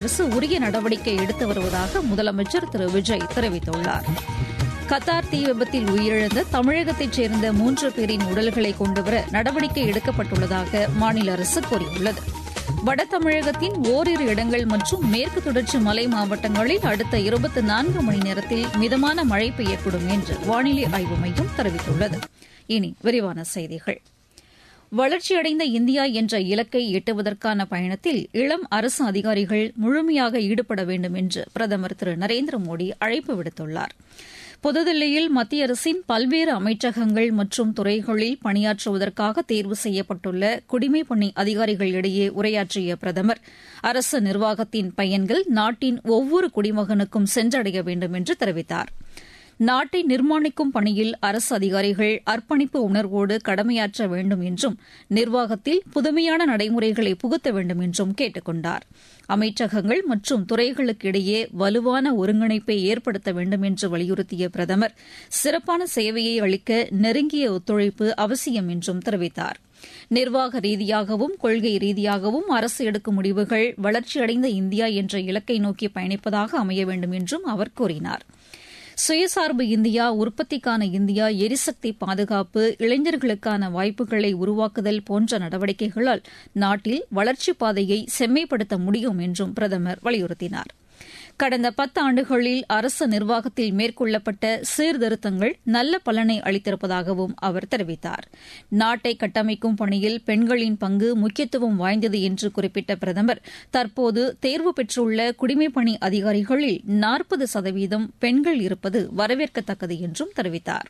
அரசு உரிய நடவடிக்கை எடுத்து வருவதாக முதலமைச்சர் திரு விஜய் தெரிவித்துள்ளார் கத்தார் தீ விபத்தில் உயிரிழந்த தமிழகத்தைச் சேர்ந்த மூன்று பேரின் உடல்களை கொண்டுவர நடவடிக்கை எடுக்கப்பட்டுள்ளதாக மாநில அரசு கூறியுள்ளது வட தமிழகத்தின் ஓரிரு இடங்கள் மற்றும் மேற்கு தொடர்ச்சி மலை மாவட்டங்களில் அடுத்த இருபத்தி நான்கு மணி நேரத்தில் மிதமான மழை பெய்யக்கூடும் என்று வானிலை ஆய்வு மையம் தெரிவித்துள்ளது இனி விரிவான செய்திகள் வளர்ச்சியடைந்த இந்தியா என்ற இலக்கை எட்டுவதற்கான பயணத்தில் இளம் அரசு அதிகாரிகள் முழுமையாக ஈடுபட வேண்டும் என்று பிரதமர் திரு நரேந்திர மோடி அழைப்பு விடுத்துள்ளார் புதுதில்லியில் மத்திய அரசின் பல்வேறு அமைச்சகங்கள் மற்றும் துறைகளில் பணியாற்றுவதற்காக தேர்வு செய்யப்பட்டுள்ள குடிமைப்பணி அதிகாரிகளிடையே உரையாற்றிய பிரதமர் அரசு நிர்வாகத்தின் பயன்கள் நாட்டின் ஒவ்வொரு குடிமகனுக்கும் சென்றடைய வேண்டும் என்று தெரிவித்தாா் நாட்டை நிர்மாணிக்கும் பணியில் அரசு அதிகாரிகள் அர்ப்பணிப்பு உணர்வோடு கடமையாற்ற வேண்டும் என்றும் நிர்வாகத்தில் புதுமையான நடைமுறைகளை புகுத்த வேண்டும் என்றும் கேட்டுக் கொண்டார் அமைச்சகங்கள் மற்றும் துறைகளுக்கு இடையே வலுவான ஒருங்கிணைப்பை ஏற்படுத்த வேண்டும் என்று வலியுறுத்திய பிரதமர் சிறப்பான சேவையை அளிக்க நெருங்கிய ஒத்துழைப்பு அவசியம் என்றும் தெரிவித்தார் நிர்வாக ரீதியாகவும் கொள்கை ரீதியாகவும் அரசு எடுக்கும் முடிவுகள் வளர்ச்சியடைந்த இந்தியா என்ற இலக்கை நோக்கி பயணிப்பதாக அமைய வேண்டும் என்றும் அவர் கூறினார் சுயசார்பு இந்தியா உற்பத்திக்கான இந்தியா எரிசக்தி பாதுகாப்பு இளைஞர்களுக்கான வாய்ப்புகளை உருவாக்குதல் போன்ற நடவடிக்கைகளால் நாட்டில் வளர்ச்சிப் பாதையை செம்மைப்படுத்த முடியும் என்றும் பிரதமர் வலியுறுத்தினார் கடந்த பத்தாண்டுகளில் அரசு நிர்வாகத்தில் மேற்கொள்ளப்பட்ட சீர்திருத்தங்கள் நல்ல பலனை அளித்திருப்பதாகவும் அவர் தெரிவித்தார் நாட்டை கட்டமைக்கும் பணியில் பெண்களின் பங்கு முக்கியத்துவம் வாய்ந்தது என்று குறிப்பிட்ட பிரதமர் தற்போது தேர்வு பெற்றுள்ள குடிமைப்பணி அதிகாரிகளில் நாற்பது சதவீதம் பெண்கள் இருப்பது வரவேற்கத்தக்கது என்றும் தெரிவித்தாா்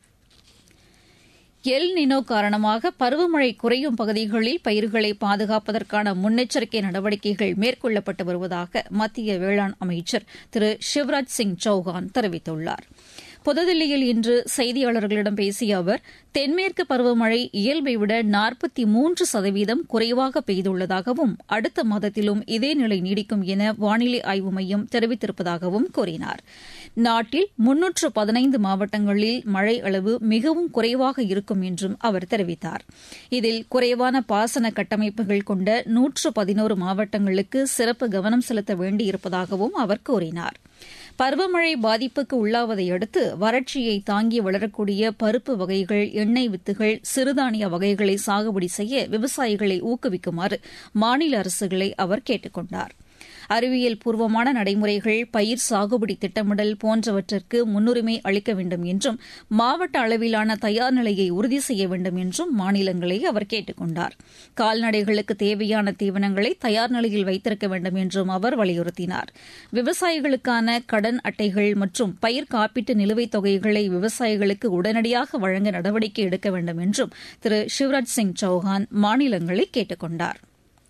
எல் நினோ காரணமாக பருவமழை குறையும் பகுதிகளில் பயிர்களை பாதுகாப்பதற்கான முன்னெச்சரிக்கை நடவடிக்கைகள் மேற்கொள்ளப்பட்டு வருவதாக மத்திய வேளாண் அமைச்சர் திரு சிவராஜ் சிங் சௌஹான் தெரிவித்துள்ளார் புதுதில்லியில் இன்று செய்தியாளர்களிடம் பேசிய அவர் தென்மேற்கு பருவமழை இயல்பை விட நாற்பத்தி மூன்று சதவீதம் குறைவாக பெய்துள்ளதாகவும் அடுத்த மாதத்திலும் இதே நிலை நீடிக்கும் என வானிலை ஆய்வு மையம் தெரிவித்திருப்பதாகவும் கூறினார் நாட்டில் முன்னூற்று பதினைந்து மாவட்டங்களில் மழை அளவு மிகவும் குறைவாக இருக்கும் என்றும் அவர் தெரிவித்தார் இதில் குறைவான பாசன கட்டமைப்புகள் கொண்ட நூற்று பதினோரு மாவட்டங்களுக்கு சிறப்பு கவனம் செலுத்த வேண்டியிருப்பதாகவும் அவர் கூறினார் பருவமழை பாதிப்புக்கு உள்ளாவதை அடுத்து வறட்சியை தாங்கி வளரக்கூடிய பருப்பு வகைகள் எண்ணெய் வித்துகள் சிறுதானிய வகைகளை சாகுபடி செய்ய விவசாயிகளை ஊக்குவிக்குமாறு மாநில அரசுகளை அவர் கேட்டுக் கொண்டாா் அறிவியல் பூர்வமான நடைமுறைகள் பயிர் சாகுபடி திட்டமிடல் போன்றவற்றிற்கு முன்னுரிமை அளிக்க வேண்டும் என்றும் மாவட்ட அளவிலான தயார் நிலையை உறுதி செய்ய வேண்டும் என்றும் மாநிலங்களை அவர் கேட்டுக் கொண்டார் கால்நடைகளுக்கு தேவையான தீவனங்களை தயார் நிலையில் வைத்திருக்க வேண்டும் என்றும் அவர் வலியுறுத்தினார் விவசாயிகளுக்கான கடன் அட்டைகள் மற்றும் பயிர் காப்பீட்டு நிலுவைத் தொகைகளை விவசாயிகளுக்கு உடனடியாக வழங்க நடவடிக்கை எடுக்க வேண்டும் என்றும் திரு சிவராஜ் சிங் சௌஹான் மாநிலங்களை கேட்டுக் கொண்டாா்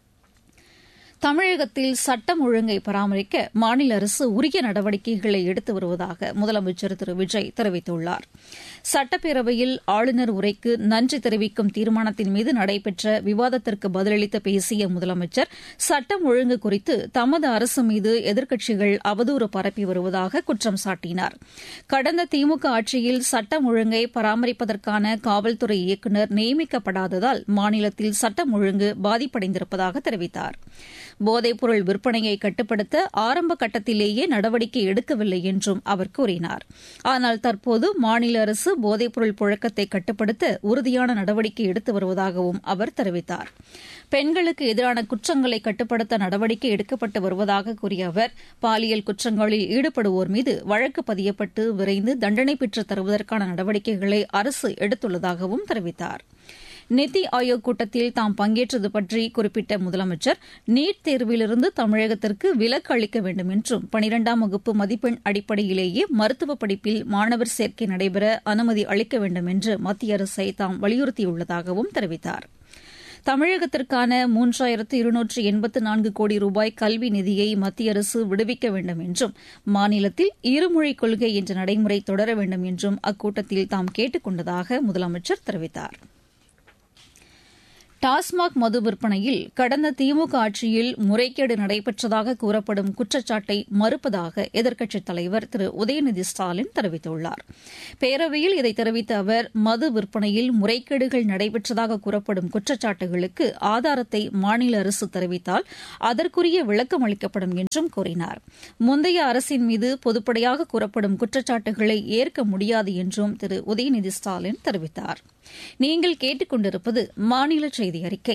தமிழகத்தில் சட்டம் ஒழுங்கை பராமரிக்க மாநில அரசு உரிய நடவடிக்கைகளை எடுத்து வருவதாக முதலமைச்சர் திரு விஜய் தெரிவித்துள்ளார் சட்டப்பேரவையில் ஆளுநர் உரைக்கு நன்றி தெரிவிக்கும் தீர்மானத்தின் மீது நடைபெற்ற விவாதத்திற்கு பதிலளித்து பேசிய முதலமைச்சர் சட்டம் ஒழுங்கு குறித்து தமது அரசு மீது எதிர்க்கட்சிகள் அவதூறு பரப்பி வருவதாக குற்றம் சாட்டினார் கடந்த திமுக ஆட்சியில் சட்டம் ஒழுங்கை பராமரிப்பதற்கான காவல்துறை இயக்குநர் நியமிக்கப்படாததால் மாநிலத்தில் சட்டம் ஒழுங்கு பாதிப்படைந்திருப்பதாக தெரிவித்தாா் போதைப்பொருள் விற்பனையை கட்டுப்படுத்த ஆரம்ப கட்டத்திலேயே நடவடிக்கை எடுக்கவில்லை என்றும் அவர் கூறினார் ஆனால் தற்போது மாநில அரசு போதைப்பொருள் புழக்கத்தை கட்டுப்படுத்த உறுதியான நடவடிக்கை எடுத்து வருவதாகவும் அவர் தெரிவித்தார் பெண்களுக்கு எதிரான குற்றங்களை கட்டுப்படுத்த நடவடிக்கை எடுக்கப்பட்டு வருவதாக கூறிய அவர் பாலியல் குற்றங்களில் ஈடுபடுவோர் மீது வழக்கு பதியப்பட்டு விரைந்து தண்டனை பெற்றுத் தருவதற்கான நடவடிக்கைகளை அரசு எடுத்துள்ளதாகவும் தெரிவித்தாா் நித்தி ஆயோக் கூட்டத்தில் தாம் பங்கேற்றது பற்றி குறிப்பிட்ட முதலமைச்சர் நீட் தேர்விலிருந்து தமிழகத்திற்கு விலக்கு அளிக்க வேண்டும் என்றும் பனிரெண்டாம் வகுப்பு மதிப்பெண் அடிப்படையிலேயே மருத்துவ படிப்பில் மாணவர் சேர்க்கை நடைபெற அனுமதி அளிக்க வேண்டும் என்று மத்திய அரசை தாம் வலியுறுத்தியுள்ளதாகவும் தெரிவித்தார் தமிழகத்திற்கான மூன்றாயிரத்து இருநூற்று எண்பத்து நான்கு கோடி ரூபாய் கல்வி நிதியை மத்திய அரசு விடுவிக்க வேண்டும் என்றும் மாநிலத்தில் இருமொழிக் கொள்கை என்ற நடைமுறை தொடர வேண்டும் என்றும் அக்கூட்டத்தில் தாம் கேட்டுக் கொண்டதாக முதலமைச்சர் தெரிவித்தாா் டாஸ்மாக் மது விற்பனையில் கடந்த திமுக ஆட்சியில் முறைகேடு நடைபெற்றதாக கூறப்படும் குற்றச்சாட்டை மறுப்பதாக எதிர்க்கட்சித் தலைவர் திரு உதயநிதி ஸ்டாலின் தெரிவித்துள்ளார் பேரவையில் இதை தெரிவித்த அவர் மது விற்பனையில் முறைகேடுகள் நடைபெற்றதாக கூறப்படும் குற்றச்சாட்டுகளுக்கு ஆதாரத்தை மாநில அரசு தெரிவித்தால் அதற்குரிய விளக்கம் அளிக்கப்படும் என்றும் கூறினார் முந்தைய அரசின் மீது பொதுப்படையாக கூறப்படும் குற்றச்சாட்டுகளை ஏற்க முடியாது என்றும் திரு உதயநிதி ஸ்டாலின் தெரிவித்தார் நீங்கள் கேட்டுக்கொண்டிருப்பது மாநில செய்தி அறிக்கை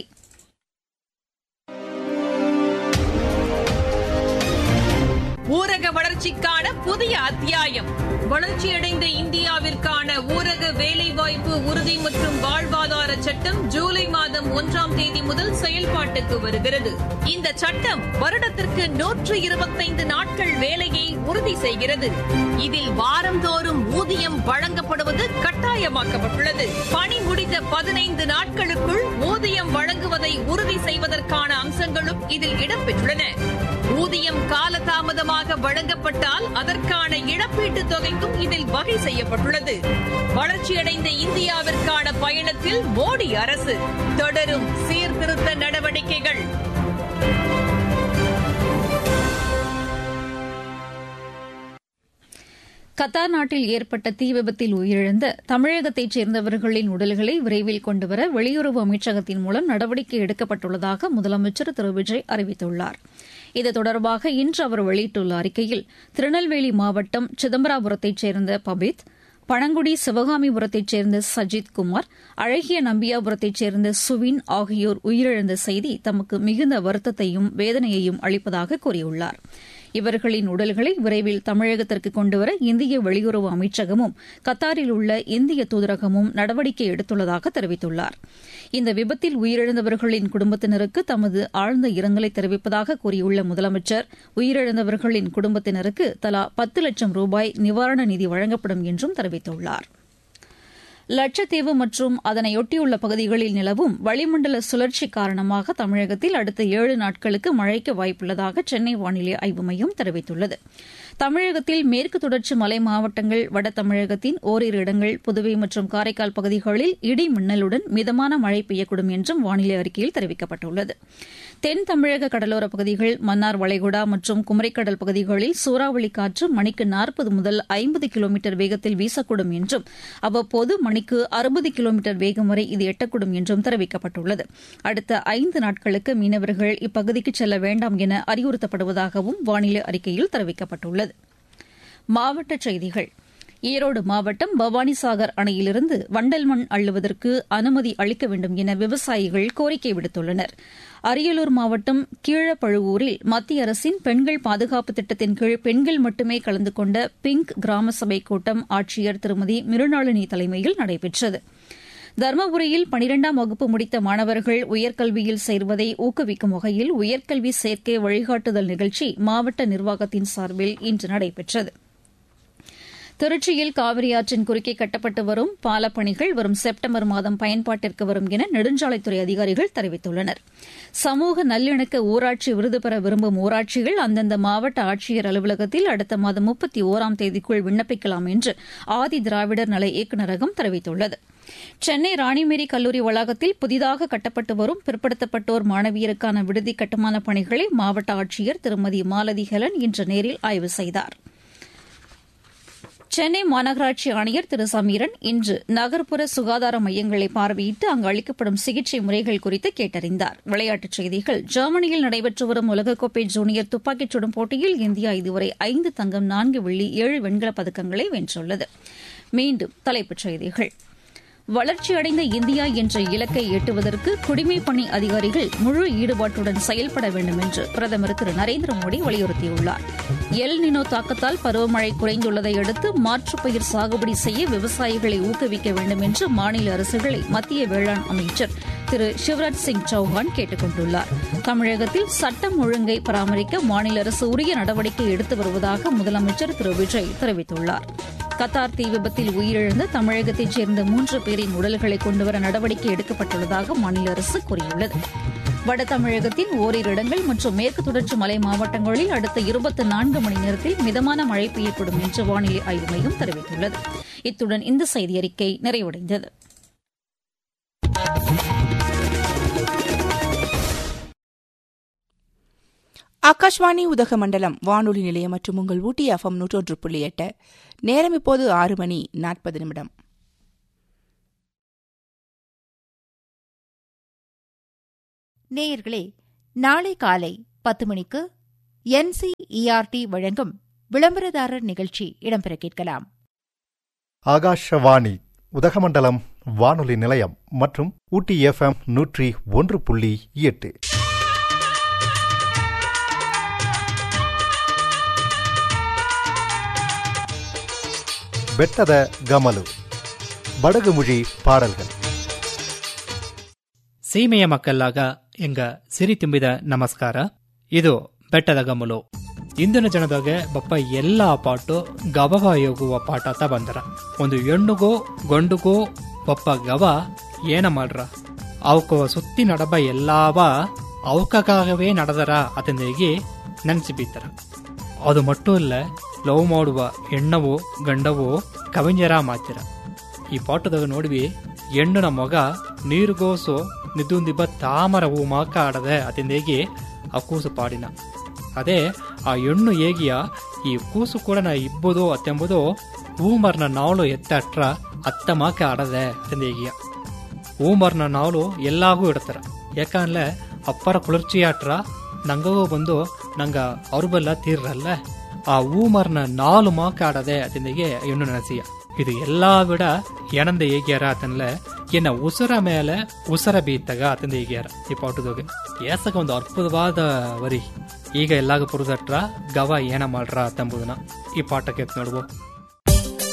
ஊரக வளர்ச்சிக்கான புதிய அத்தியாயம் வளர்ச்சியடைந்த இந்தியாவிற்கான ஊரக வேலைவாய்ப்பு உறுதி மற்றும் வாழ்வாதார சட்டம் ஜூலை மாதம் ஒன்றாம் தேதி முதல் செயல்பாட்டுக்கு வருகிறது இந்த சட்டம் வருடத்திற்கு நூற்று இருபத்தைந்து நாட்கள் வேலையை உறுதி செய்கிறது இதில் வாரந்தோறும் ஊதியம் வழங்கப்படுவது கட்டாயமாக்கப்பட்டுள்ளது பணி முடிந்த பதினைந்து நாட்களுக்குள் ஊதியம் வழங்குவதை உறுதி செய்வதற்கான அம்சங்களும் இதில் இடம்பெற்றுள்ளன ஊதியம் காலதாமதமாக வழங்கப்பட்டால் அதற்கான இழப்பீட்டுத் தொகைக்கும் இதில் வகை செய்யப்பட்டுள்ளது வளர்ச்சியடைந்த இந்தியாவிற்கான பயணத்தில் மோடி அரசு தொடரும் சீர்திருத்த நடவடிக்கைகள் கத்தார் நாட்டில் ஏற்பட்ட தீ விபத்தில் உயிரிழந்த தமிழகத்தைச் சேர்ந்தவர்களின் உடல்களை விரைவில் கொண்டுவர வெளியுறவு அமைச்சகத்தின் மூலம் நடவடிக்கை எடுக்கப்பட்டுள்ளதாக முதலமைச்சர் திரு விஜய் அறிவித்துள்ளார் இது தொடர்பாக இன்று அவர் வெளியிட்டுள்ள அறிக்கையில் திருநெல்வேலி மாவட்டம் சிதம்பராபுரத்தைச் சேர்ந்த பபித் பழங்குடி சிவகாமிபுரத்தைச் சேர்ந்த சஜித் குமார் அழகிய நம்பியாபுரத்தைச் சேர்ந்த சுவின் ஆகியோர் உயிரிழந்த செய்தி தமக்கு மிகுந்த வருத்தத்தையும் வேதனையையும் அளிப்பதாக கூறியுள்ளார் இவர்களின் உடல்களை விரைவில் தமிழகத்திற்கு கொண்டுவர இந்திய வெளியுறவு அமைச்சகமும் கத்தாரில் உள்ள இந்திய தூதரகமும் நடவடிக்கை எடுத்துள்ளதாக தெரிவித்துள்ளார் இந்த விபத்தில் உயிரிழந்தவர்களின் குடும்பத்தினருக்கு தமது ஆழ்ந்த இரங்கலை தெரிவிப்பதாக கூறியுள்ள முதலமைச்சர் உயிரிழந்தவர்களின் குடும்பத்தினருக்கு தலா பத்து லட்சம் ரூபாய் நிவாரண நிதி வழங்கப்படும் என்றும் தெரிவித்துள்ளாா் லட்சத்தீவு மற்றும் அதனையொட்டியுள்ள பகுதிகளில் நிலவும் வளிமண்டல சுழற்சி காரணமாக தமிழகத்தில் அடுத்த ஏழு நாட்களுக்கு மழைக்கு வாய்ப்புள்ளதாக சென்னை வானிலை ஆய்வு மையம் தெரிவித்துள்ளது தமிழகத்தில் மேற்கு தொடர்ச்சி மலை மாவட்டங்கள் வட தமிழகத்தின் ஓரிரு இடங்கள் புதுவை மற்றும் காரைக்கால் பகுதிகளில் இடி மின்னலுடன் மிதமான மழை பெய்யக்கூடும் என்றும் வானிலை அறிக்கையில் தெரிவிக்கப்பட்டுள்ளது தென் தமிழக கடலோரப் பகுதிகள் மன்னார் வளைகுடா மற்றும் குமரிக்கடல் பகுதிகளில் சூறாவளி காற்று மணிக்கு நாற்பது முதல் ஐம்பது கிலோமீட்டர் வேகத்தில் வீசக்கூடும் என்றும் அவ்வப்போது மணிக்கு அறுபது கிலோமீட்டர் வேகம் வரை இது எட்டக்கூடும் என்றும் தெரிவிக்கப்பட்டுள்ளது அடுத்த ஐந்து நாட்களுக்கு மீனவர்கள் இப்பகுதிக்கு செல்ல வேண்டாம் என அறிவுறுத்தப்படுவதாகவும் வானிலை அறிக்கையில் தெரிவிக்கப்பட்டுள்ளது மாவட்டச் செய்திகள் ஈரோடு மாவட்டம் பவானிசாகர் அணையிலிருந்து வண்டல் மண் அள்ளுவதற்கு அனுமதி அளிக்க வேண்டும் என விவசாயிகள் கோரிக்கை விடுத்துள்ளனர் அரியலூர் மாவட்டம் கீழப்பழுவூரில் மத்திய அரசின் பெண்கள் பாதுகாப்பு திட்டத்தின் கீழ் பெண்கள் மட்டுமே கலந்து கொண்ட பிங்க் கிராம சபை கூட்டம் ஆட்சியர் திருமதி மிருணாளினி தலைமையில் நடைபெற்றது தருமபுரியில் பனிரெண்டாம் வகுப்பு முடித்த மாணவர்கள் உயர்கல்வியில் சேர்வதை ஊக்குவிக்கும் வகையில் உயர்கல்வி சேர்க்கை வழிகாட்டுதல் நிகழ்ச்சி மாவட்ட நிர்வாகத்தின் சார்பில் இன்று நடைபெற்றது திருச்சியில் காவிரி ஆற்றின் குறுக்கே கட்டப்பட்டு வரும் பாலப்பணிகள் வரும் செப்டம்பர் மாதம் பயன்பாட்டிற்கு வரும் என நெடுஞ்சாலைத்துறை அதிகாரிகள் தெரிவித்துள்ளனர் சமூக நல்லிணக்க ஊராட்சி விருது பெற விரும்பும் ஊராட்சிகள் அந்தந்த மாவட்ட ஆட்சியர் அலுவலகத்தில் அடுத்த மாதம் முப்பத்தி ஓராம் தேதிக்குள் விண்ணப்பிக்கலாம் என்று ஆதி திராவிடர் நல இயக்குநரகம் தெரிவித்துள்ளது சென்னை ராணிமேரி கல்லூரி வளாகத்தில் புதிதாக கட்டப்பட்டு வரும் பிற்படுத்தப்பட்டோர் மாணவியருக்கான விடுதி கட்டுமான பணிகளை மாவட்ட ஆட்சியர் திருமதி மாலதி ஹெலன் இன்று நேரில் ஆய்வு செய்தாா் சென்னை மாநகராட்சி ஆணையர் திரு சமீரன் இன்று நகர்ப்புற சுகாதார மையங்களை பார்வையிட்டு அங்கு அளிக்கப்படும் சிகிச்சை முறைகள் குறித்து கேட்டறிந்தார் விளையாட்டுச் செய்திகள் ஜெர்மனியில் நடைபெற்று வரும் உலகக்கோப்பை ஜூனியர் துப்பாக்கிச் சுடும் போட்டியில் இந்தியா இதுவரை ஐந்து தங்கம் நான்கு வெள்ளி ஏழு வெண்கலப் பதக்கங்களை வென்றுள்ளது மீண்டும் தலைப்புச் செய்திகள் வளர்ச்சியடைந்த இந்தியா என்ற இலக்கை எட்டுவதற்கு குடிமைப் பணி அதிகாரிகள் முழு ஈடுபாட்டுடன் செயல்பட வேண்டும் என்று பிரதமர் திரு நரேந்திர மோடி வலியுறுத்தியுள்ளார் எல் நினோ தாக்கத்தால் பருவமழை குறைந்துள்ளதை அடுத்து மாற்றுப் பயிர் சாகுபடி செய்ய விவசாயிகளை ஊக்குவிக்க வேண்டும் என்று மாநில அரசுகளை மத்திய வேளாண் அமைச்சர் திரு சிவராஜ் சிங் சௌஹான் கேட்டுக் கொண்டுள்ளார் தமிழகத்தில் சட்டம் ஒழுங்கை பராமரிக்க மாநில அரசு உரிய நடவடிக்கை எடுத்து வருவதாக முதலமைச்சர் திரு விஜய் தெரிவித்துள்ளார் கத்தார் தீ விபத்தில் உயிரிழந்த தமிழகத்தைச் சேர்ந்த மூன்று பேரின் உடல்களை கொண்டுவர நடவடிக்கை எடுக்கப்பட்டுள்ளதாக மாநில அரசு கூறியுள்ளது வட தமிழகத்தின் ஓரிரு இடங்கள் மற்றும் மேற்கு தொடர்ச்சி மலை மாவட்டங்களில் அடுத்த இருபத்தி நான்கு மணி நேரத்தில் மிதமான மழை பெய்யக்கூடும் என்று வானிலை ஆய்வு மையம் தெரிவித்துள்ளது இத்துடன் இந்த செய்தியறிக்கை நிறைவடைந்தது ஆகாஷ்வாணி உதகமண்டலம் வானொலி நிலையம் மற்றும் உங்கள் ஊட்டி எஃப்எம் நூற்றொன்று புள்ளி எட்டு நேரம் இப்போது ஆறு மணி நாற்பது நிமிடம் நேயர்களே நாளை காலை பத்து மணிக்கு என்சிஇஆர்டி வழங்கும் விளம்பரதாரர் நிகழ்ச்சி இடம்பெற கேட்கலாம் ஆகாஷவாணி உதகமண்டலம் வானொலி நிலையம் மற்றும் ஊட்டி எஃப்எம் நூற்றி ஒன்று புள்ளி எட்டு ಬೆಟ್ಟದ ಗಮಲು ಬಡಗುಮುಳಿ ಪಾಡಲ್ಗಳು ಸೀಮೆಯ ಮಕ್ಕಳಾಗ ಎಂಗ ಸಿರಿ ತುಂಬಿದ ನಮಸ್ಕಾರ ಇದು ಬೆಟ್ಟದ ಗಮಲು ಇಂದಿನ ಜನದಾಗೆ ಬಪ್ಪ ಎಲ್ಲಾ ಪಾಟು ಗವಗ ಹೋಗುವ ಪಾಠ ಅಂತ ಬಂದರ ಒಂದು ಹೆಣ್ಣುಗೋ ಗಂಡುಗೋ ಬಪ್ಪ ಗವ ಏನ ಮಾಡ್ರ ಅವಕ್ಕ ಸುತ್ತಿ ನಡಬ ಎಲ್ಲಾವ ಅವಕಾಗವೇ ನಡೆದರ ಅತಂದೇಗಿ ನೆನ್ಸಿಬಿತ್ತರ ಅದು ಮಟ್ಟು ಇಲ್ಲ ಲವ್ ಮಾಡುವ ಹೆಣ್ಣವೋ ಗಂಡವೋ ಕವಿಂಜರ ಮಾತಿರ ಈ ಪಾಠದಾಗ ನೋಡ್ವಿ ಹೆಣ್ಣಿನ ಮೊಗ ನೀರುಗೋಸು ನಿದ್ದುಂದಿಬ್ಬ ತಾಮರ ಹೂ ಮಾಕ ಆಡದೆ ಅತಿಂದೇಗಿ ಆ ಕೂಸು ಪಾಡಿನ ಅದೇ ಆ ಹೆಣ್ಣು ಹೇಗಿಯ ಈ ಕೂಸು ಕೂಡ ನಾ ಇಬ್ಬುದು ಅತ್ತೆಂಬುದು ಹೂಮರ್ನ ನಾವಳು ಎತ್ತಟ್ರ ಅತ್ತ ಮಾಕ ಆಡದೆ ಅತಿಂದೇಗಿಯ ಹೂಮರ್ನ ನಾವಳು ಎಲ್ಲಾಗೂ ಇಡ್ತಾರ ಯಾಕಂದ್ರೆ ಅಪ್ಪರ ಕುಳರ್ಚಿ ಆಟ್ರ ನಂಗವೂ ಬಂದು ನಂಗ ಅವ್ರ ಬಲ್ಲ ತೀರ್ರಲ್ಲ ಆ ಹೂಮರ್ನ ನಾಲು ಮಾಕ ಆಡದೆ ಅತಿಂದಿಗೆ ಹೆಣ್ಣು ನೆನಸಿಯ ಇದು ಎಲ್ಲಾ ವಿಡ ಎಣಂದ ಹೇಗ್ಯಾರ ಆತನ್ಲೆ ಎನ್ನ ಉಸರ ಮೇಲೆ ಉಸರ ಬೀತ್ತಾಗ ಆತಂದ ಹೇಗ್ಯಾರ ಈ ಪಾಟದೋಗೆ ಏಸಗ ಒಂದು ಅದ್ಭುತವಾದ ವರಿ ಈಗ ಎಲ್ಲಾಗ ಪುರುದಟ್ರ ಗವ ಏನ ಮಾಡ್ರ ತಂಬುದನ್ನ ಈ ಪಾಠಕ್ಕೆ ನೋಡ್ಬೋ